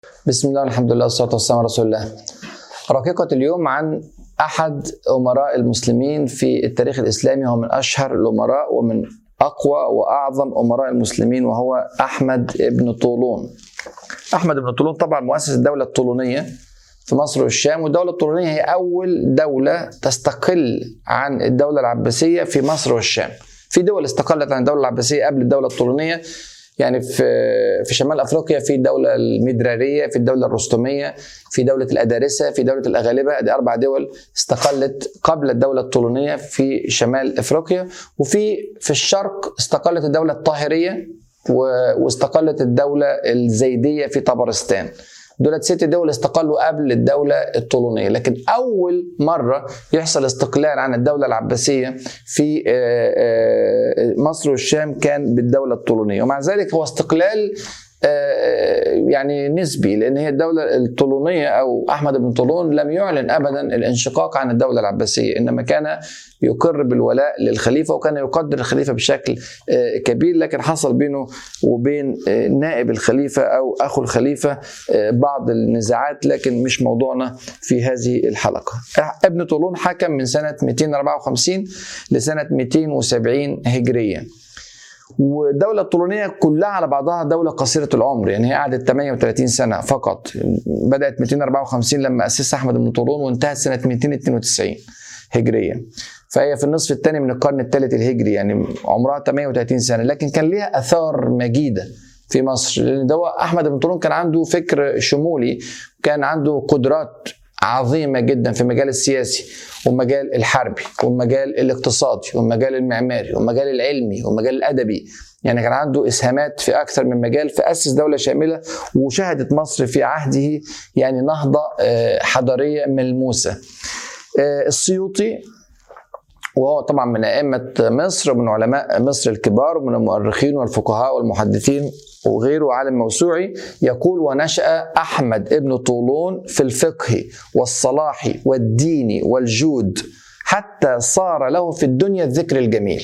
بسم الله والحمد لله والصلاة والسلام على رسول الله رقيقة اليوم عن أحد أمراء المسلمين في التاريخ الإسلامي هو من أشهر الأمراء ومن أقوى وأعظم أمراء المسلمين وهو أحمد بن طولون أحمد بن طولون طبعا مؤسس الدولة الطولونية في مصر والشام والدولة الطولونية هي أول دولة تستقل عن الدولة العباسية في مصر والشام في دول استقلت عن الدولة العباسية قبل الدولة الطولونية يعني في في شمال افريقيا في الدوله المدراريه في الدوله الرستميه في دوله الادارسه في دوله الاغالبه دي اربع دول استقلت قبل الدوله الطولونيه في شمال افريقيا وفي في الشرق استقلت الدوله الطاهريه واستقلت الدوله الزيديه في طبرستان دول ست دول استقلوا قبل الدولة الطولونية لكن أول مرة يحصل استقلال عن الدولة العباسية في مصر والشام كان بالدولة الطولونية ومع ذلك هو استقلال يعني نسبي لان هي الدوله الطولونيه او احمد بن طولون لم يعلن ابدا الانشقاق عن الدوله العباسيه انما كان يقر بالولاء للخليفه وكان يقدر الخليفه بشكل كبير لكن حصل بينه وبين نائب الخليفه او اخو الخليفه بعض النزاعات لكن مش موضوعنا في هذه الحلقه. ابن طولون حكم من سنه 254 لسنه 270 هجريه. والدولة الطولونية كلها على بعضها دولة قصيرة العمر يعني هي قعدت 38 سنة فقط بدأت 254 لما أسسها أحمد بن طولون وانتهت سنة 292 هجرية فهي في النصف الثاني من القرن الثالث الهجري يعني عمرها 38 سنة لكن كان ليها آثار مجيدة في مصر لأن ده أحمد بن طولون كان عنده فكر شمولي كان عنده قدرات عظيمه جدا في المجال السياسي والمجال الحربي والمجال الاقتصادي والمجال المعماري والمجال العلمي والمجال الادبي يعني كان عنده اسهامات في اكثر من مجال فاسس دوله شامله وشهدت مصر في عهده يعني نهضه حضاريه ملموسه. السيوطي وهو طبعا من ائمه مصر ومن علماء مصر الكبار ومن المؤرخين والفقهاء والمحدثين وغيره عالم موسوعي يقول ونشأ أحمد ابن طولون في الفقه والصلاح والدين والجود حتى صار له في الدنيا الذكر الجميل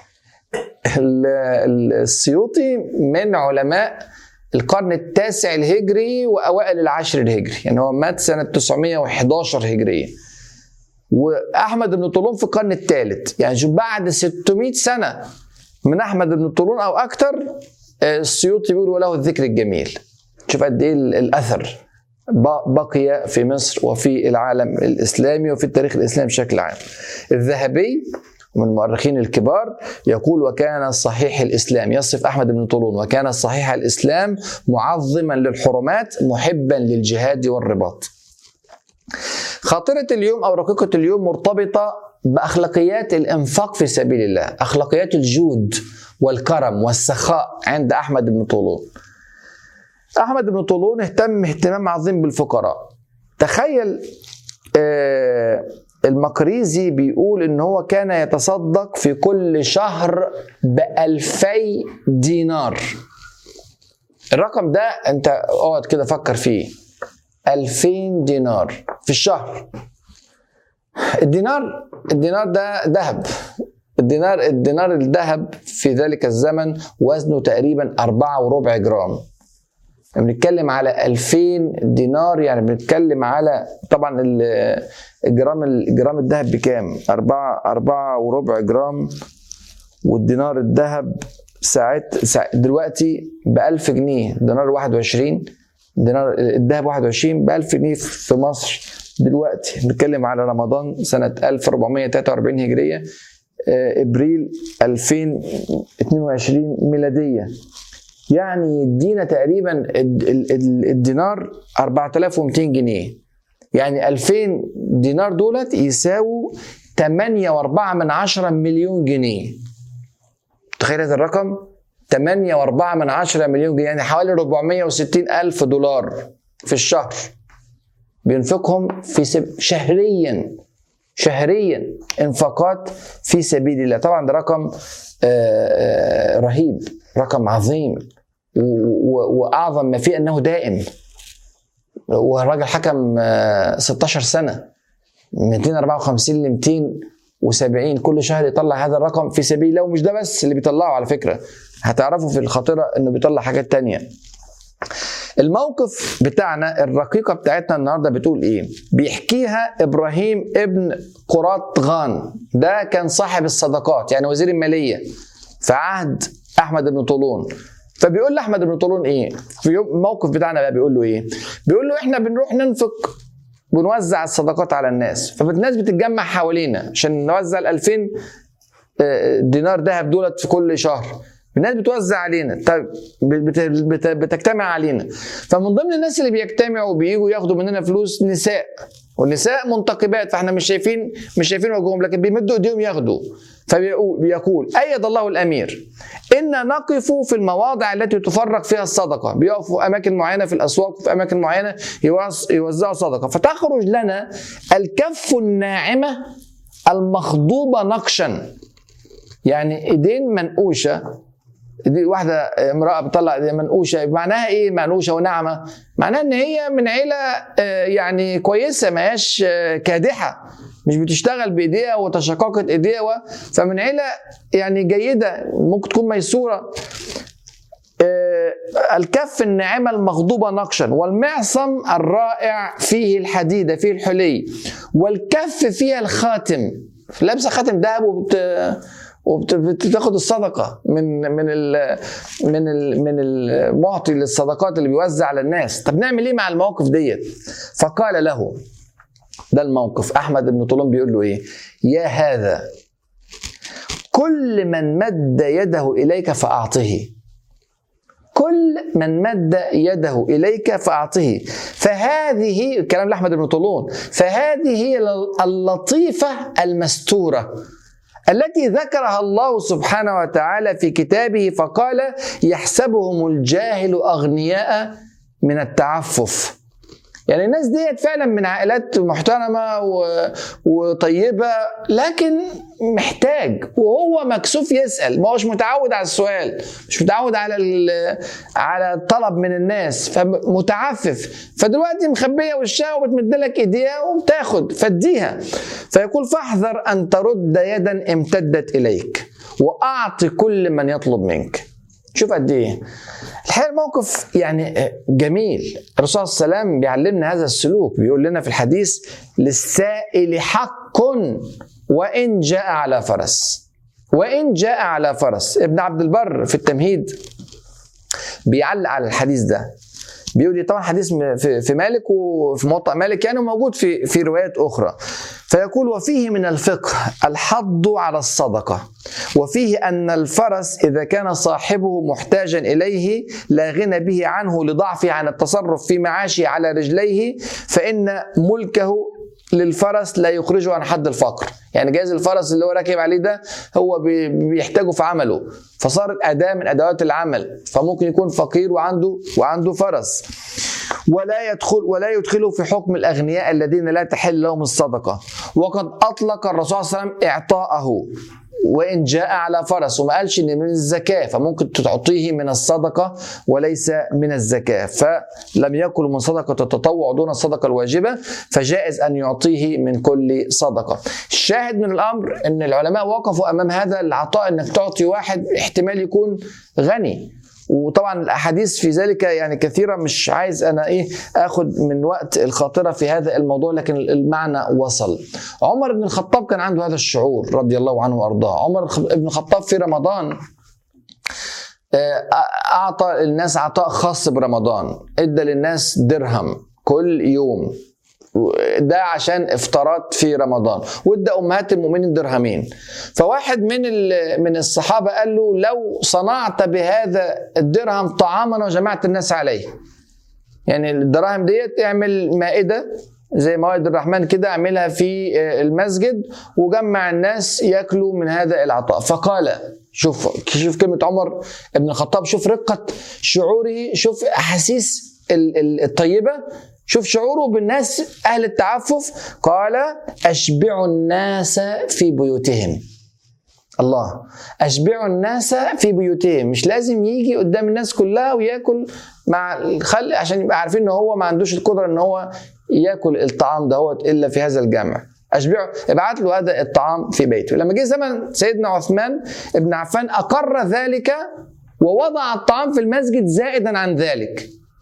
السيوطي من علماء القرن التاسع الهجري وأوائل العشر الهجري يعني هو مات سنة 911 هجرية وأحمد بن طولون في القرن الثالث يعني شوف بعد 600 سنة من أحمد بن طولون أو أكثر السيوطي بيقول وله الذكر الجميل شوف قد ايه الاثر بقي في مصر وفي العالم الاسلامي وفي التاريخ الاسلامي بشكل عام الذهبي ومن المؤرخين الكبار يقول وكان صحيح الاسلام يصف احمد بن طولون وكان صحيح الاسلام معظما للحرمات محبا للجهاد والرباط خاطره اليوم او رقيقه اليوم مرتبطه باخلاقيات الانفاق في سبيل الله اخلاقيات الجود والكرم والسخاء عند احمد بن طولون. احمد بن طولون اهتم اهتمام عظيم بالفقراء. تخيل آه المقريزي بيقول ان هو كان يتصدق في كل شهر بألفي دينار. الرقم ده انت اقعد كده فكر فيه. 2000 دينار في الشهر. الدينار الدينار ده ذهب الدينار الدينار الذهب في ذلك الزمن وزنه تقريبا أربعة وربع جرام بنتكلم على 2000 دينار يعني بنتكلم على طبعا الجرام الجرام الذهب بكام؟ أربعة أربعة وربع جرام والدينار الذهب ساعات دلوقتي ب 1000 جنيه دينار 21 دينار الذهب 21 ب 1000 جنيه في مصر دلوقتي بنتكلم على رمضان سنة 1443 هجرية ابريل 2022 ميلاديه يعني يدينا تقريبا الدينار 4200 جنيه يعني 2000 دينار دولت يساووا 8.4 من عشرة مليون جنيه تخيل هذا الرقم 8.4 من عشرة مليون جنيه يعني حوالي 460 ألف دولار في الشهر بينفقهم في سب... شهريا شهريا انفاقات في سبيل الله طبعا ده رقم رهيب رقم عظيم واعظم ما فيه انه دائم والراجل حكم 16 سنه 254 ل 270 كل شهر يطلع هذا الرقم في سبيل الله ومش ده بس اللي بيطلعه على فكره هتعرفوا في الخاطره انه بيطلع حاجات تانية الموقف بتاعنا الرقيقة بتاعتنا النهاردة بتقول إيه؟ بيحكيها إبراهيم ابن قراط غان ده كان صاحب الصدقات يعني وزير المالية في عهد أحمد بن طولون فبيقول لاحمد بن طولون ايه في يوم الموقف بتاعنا بقى بيقول له ايه بيقول له احنا بنروح ننفق بنوزع الصدقات على الناس فالناس بتتجمع حوالينا عشان نوزع ال 2000 دينار ذهب دولت في كل شهر الناس بتوزع علينا طيب بت- بت- بتجتمع علينا فمن ضمن الناس اللي بيجتمعوا وبييجوا ياخدوا مننا فلوس نساء والنساء منتقبات فاحنا مش شايفين مش شايفين وجوههم لكن بيمدوا ايديهم ياخدوا فبيقول ايد الله الامير ان نقف في المواضع التي تفرق فيها الصدقه بيقفوا في اماكن معينه في الاسواق وفي اماكن معينه يوز- يوزعوا صدقه فتخرج لنا الكف الناعمه المخضوبه نقشا يعني ايدين منقوشه دي واحده امراه بتطلع ايديها منقوشه معناها ايه منقوشه وناعمه معناها ان هي من عيله آه، يعني كويسه ما هياش آه، كادحه مش بتشتغل بايديها وتشققت ايديها و- فمن عيله يعني جيده ممكن تكون ميسوره آه، الكف الناعمة المغضوبة نقشا والمعصم الرائع فيه الحديدة فيه الحلي والكف فيها الخاتم لابسة خاتم ذهب وبت وبتاخد الصدقة من من ال من ال من المعطي للصدقات اللي بيوزع على الناس طب نعمل ايه مع المواقف ديت فقال له ده الموقف احمد بن طولون بيقول له ايه يا هذا كل من مد يده اليك فاعطه كل من مد يده اليك فاعطه فهذه كلام لاحمد بن طولون فهذه هي اللطيفه المستوره التي ذكرها الله سبحانه وتعالى في كتابه فقال يحسبهم الجاهل اغنياء من التعفف يعني الناس ديت فعلا من عائلات محترمه و... وطيبه لكن محتاج وهو مكسوف يسال ما هوش متعود على السؤال مش متعود على ال... على الطلب من الناس فمتعفف فدلوقتي مخبيه وشها وبتمد لك ايديها وبتاخد فاديها فيقول فاحذر ان ترد يدا امتدت اليك واعط كل من يطلب منك شوف قد ايه الحقيقه الموقف يعني جميل الرسول صلى الله عليه وسلم بيعلمنا هذا السلوك بيقول لنا في الحديث للسائل حق وان جاء على فرس وان جاء على فرس ابن عبد البر في التمهيد بيعلق على الحديث ده بيقول لي طبعا حديث في في مالك وفي موطأ مالك يعني موجود في في روايات اخرى فيقول وفيه من الفقه الحض على الصدقه وفيه ان الفرس اذا كان صاحبه محتاجا اليه لا غنى به عنه لضعفه عن التصرف في معاشه على رجليه فان ملكه للفرس لا يخرجه عن حد الفقر يعني جايز الفرس اللي هو راكب عليه ده هو بيحتاجه في عمله فصارت اداه من ادوات العمل فممكن يكون فقير وعنده وعنده فرس ولا يدخل ولا يدخله في حكم الاغنياء الذين لا تحل لهم الصدقه وقد اطلق الرسول صلى الله عليه وسلم اعطاءه وان جاء على فرس وما قالش ان من الزكاه فممكن تعطيه من الصدقه وليس من الزكاه فلم يكن من صدقه التطوع دون الصدقه الواجبه فجائز ان يعطيه من كل صدقه. الشاهد من الامر ان العلماء وقفوا امام هذا العطاء انك تعطي واحد احتمال يكون غني وطبعا الاحاديث في ذلك يعني كثيره مش عايز انا ايه اخد من وقت الخاطره في هذا الموضوع لكن المعنى وصل. عمر بن الخطاب كان عنده هذا الشعور رضي الله عنه وارضاه، عمر بن الخطاب في رمضان اعطى الناس عطاء خاص برمضان، ادى للناس درهم كل يوم ده عشان افطارات في رمضان وادى امهات المؤمنين درهمين فواحد من من الصحابه قال له لو صنعت بهذا الدرهم طعاما وجمعت الناس عليه يعني الدراهم ديت اعمل مائده زي موائد الرحمن كده اعملها في المسجد وجمع الناس ياكلوا من هذا العطاء فقال شوف شوف كلمه عمر بن الخطاب شوف رقه شعوره شوف احاسيس الطيبه شوف شعوره بالناس أهل التعفف قال أشبع الناس في بيوتهم الله أشبع الناس في بيوتهم مش لازم يجي قدام الناس كلها وياكل مع الخلق عشان يبقى عارفين ان هو ما عندوش القدره ان هو ياكل الطعام دهوت الا في هذا الجمع اشبعه ابعت له هذا الطعام في بيته لما جه زمن سيدنا عثمان بن عفان اقر ذلك ووضع الطعام في المسجد زائدا عن ذلك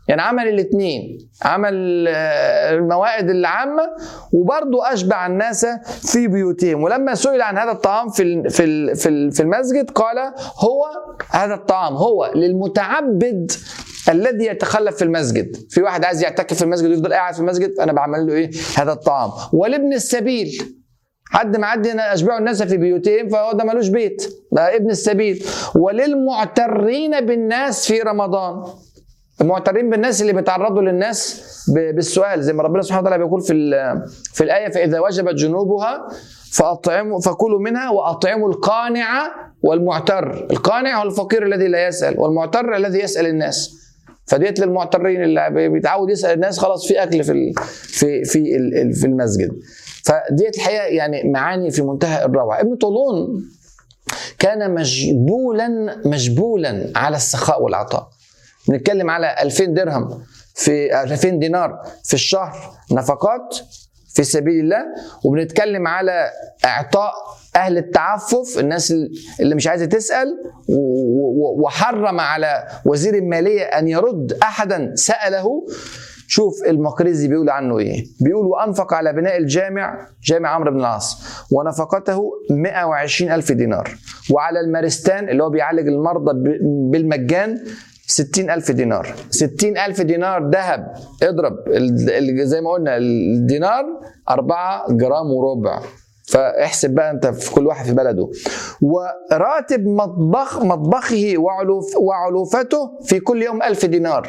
يعني عمل الاثنين عمل آه، الموائد العامة وبرضه أشبع الناس في بيوتهم ولما سئل عن هذا الطعام في ال- في ال- في ال- في المسجد قال هو هذا الطعام هو للمتعبد الذي يتخلف في المسجد في واحد عايز يعتكف في المسجد ويفضل قاعد في المسجد فأنا بعمل له إيه هذا الطعام ولابن السبيل حد معدي هنا اشبعوا الناس في بيوتهم فهو ده ملوش بيت ده ابن السبيل وللمعترين بالناس في رمضان المعترين بالناس اللي بيتعرضوا للناس ب- بالسؤال زي ما ربنا سبحانه وتعالى بيقول في ال- في الايه فاذا وجبت جنوبها فاطعموا فكلوا منها واطعموا القانع والمعتر القانع هو الفقير الذي لا يسال والمعتر الذي يسال الناس فديت للمعترين اللي بيتعود يسال الناس خلاص في اكل في ال- في في ال- في المسجد فديت الحقيقه يعني معاني في منتهى الروعه ابن طولون كان مجبولا مجبولا على السخاء والعطاء بنتكلم على 2000 درهم في 2000 دينار في الشهر نفقات في سبيل الله وبنتكلم على اعطاء اهل التعفف الناس اللي مش عايزه تسال و- و- وحرم على وزير الماليه ان يرد احدا ساله شوف المقريزي بيقول عنه ايه بيقول وانفق على بناء الجامع جامع عمرو بن العاص ونفقته 120 ألف دينار وعلى المارستان اللي هو بيعالج المرضى ب- بالمجان 60 ألف دينار 60 ألف دينار ذهب اضرب ال- ال- زي ما قلنا الدينار 4 جرام وربع فاحسب بقى انت في كل واحد في بلده وراتب مطبخ مطبخه وعلوف وعلوفته في كل يوم ألف دينار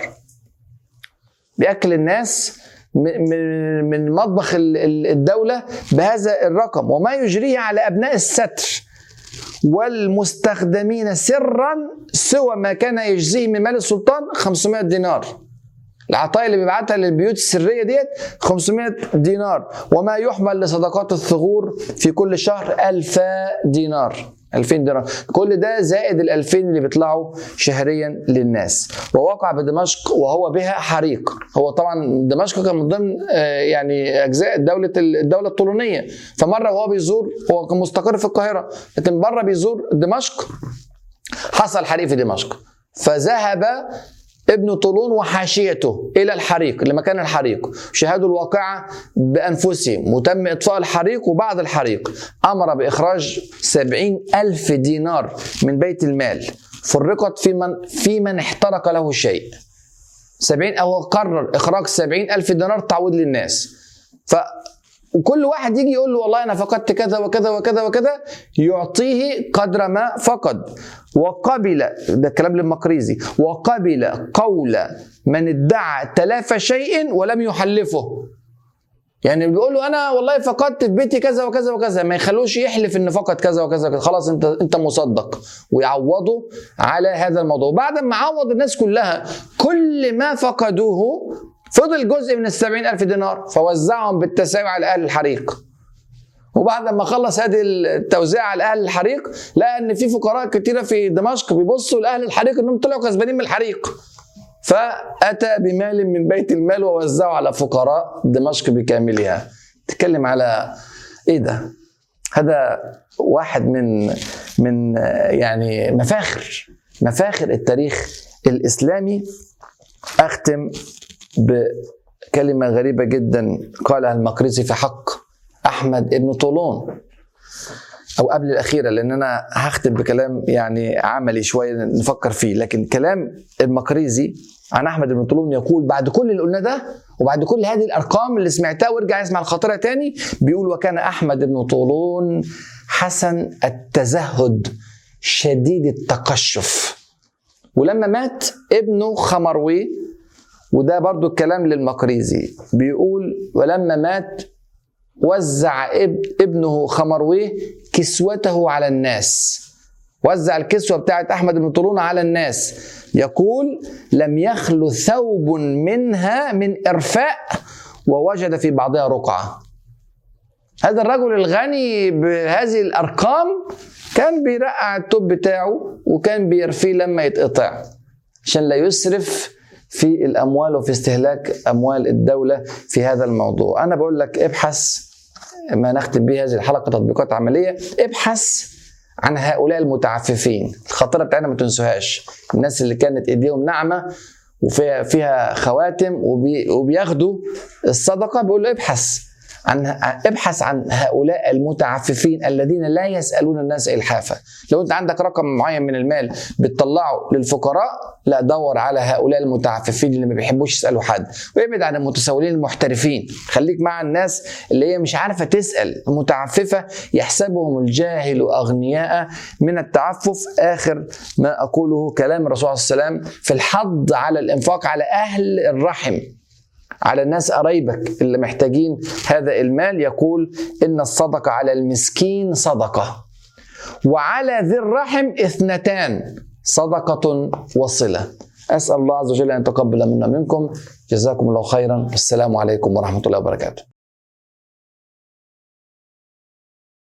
بياكل الناس م- من من مطبخ ال- ال- الدوله بهذا الرقم وما يجريه على ابناء الستر والمستخدمين سرا سوى ما كان يجزيه من مال السلطان 500 دينار العطايا اللي بيبعتها للبيوت السريه ديت 500 دينار وما يحمل لصدقات الثغور في كل شهر 1000 دينار 2000 دينار كل ده زائد ال 2000 اللي بيطلعوا شهريا للناس ووقع بدمشق وهو بها حريق هو طبعا دمشق كان من ضمن آه، يعني اجزاء دوله الدوله الطولونيه فمره وهو بيزور هو كان مستقر في القاهره لكن بره بيزور دمشق حصل حريق في دمشق فذهب ابن طولون وحاشيته الى الحريق لمكان الحريق شاهدوا الواقعه بانفسهم وتم اطفاء الحريق وبعد الحريق امر باخراج سبعين الف دينار من بيت المال فرقت في من في من احترق له شيء سبعين أو قرر إخراج سبعين ألف دينار تعويض للناس ف وكل واحد يجي يقول له والله انا فقدت كذا وكذا وكذا وكذا يعطيه قدر ما فقد وقبل ده الكلام للمقريزي وقبل قول من ادعى تلاف شيء ولم يحلفه يعني بيقول له انا والله فقدت في بيتي كذا وكذا وكذا ما يخلوش يحلف ان فقد كذا وكذا وكذا خلاص انت انت مصدق ويعوضوا على هذا الموضوع وبعد ما عوض الناس كلها كل ما فقدوه فضل جزء من السبعين ألف دينار فوزعهم بالتساوي على أهل الحريق وبعد ما خلص هذه التوزيع على اهل الحريق لقى ان في فقراء كتيره في دمشق بيبصوا لاهل الحريق انهم طلعوا كسبانين من الحريق فاتى بمال من بيت المال ووزعه على فقراء دمشق بكاملها تتكلم على ايه ده هذا واحد من من يعني مفاخر مفاخر التاريخ الاسلامي اختم بكلمه غريبه جدا قالها المقريزي في حق احمد بن طولون او قبل الاخيره لان انا هختم بكلام يعني عملي شويه نفكر فيه لكن كلام المقريزي عن احمد بن طولون يقول بعد كل اللي قلناه ده وبعد كل هذه الارقام اللي سمعتها وارجع اسمع الخاطره تاني بيقول وكان احمد بن طولون حسن التزهد شديد التقشف ولما مات ابنه خمروي وده برضو الكلام للمقريزي بيقول ولما مات وزع ابنه خمرويه كسوته على الناس وزع الكسوة بتاعت أحمد بن طولون على الناس يقول لم يخلو ثوب منها من إرفاء ووجد في بعضها رقعة هذا الرجل الغني بهذه الأرقام كان بيرقع التوب بتاعه وكان بيرفيه لما يتقطع عشان لا يسرف في الأموال وفي استهلاك أموال الدولة في هذا الموضوع أنا بقول لك ابحث ما نختم به هذه الحلقة تطبيقات عملية ابحث عن هؤلاء المتعففين الخطيرة بتاعنا ما تنسوهاش الناس اللي كانت ايديهم ناعمة وفيها فيها خواتم وبي وبياخدوا الصدقه بيقول له ابحث عن ابحث عن هؤلاء المتعففين الذين لا يسالون الناس الحافه لو انت عندك رقم معين من المال بتطلعه للفقراء لا دور على هؤلاء المتعففين اللي ما بيحبوش يسالوا حد وابعد عن المتسولين المحترفين خليك مع الناس اللي هي مش عارفه تسال متعففه يحسبهم الجاهل اغنياء من التعفف اخر ما اقوله كلام الرسول صلى الله عليه وسلم في الحض على الانفاق على اهل الرحم على الناس قرايبك اللي محتاجين هذا المال يقول ان الصدقه على المسكين صدقه وعلى ذي الرحم اثنتان صدقه وصله اسال الله عز وجل ان يتقبل منا منكم جزاكم الله خيرا والسلام عليكم ورحمه الله وبركاته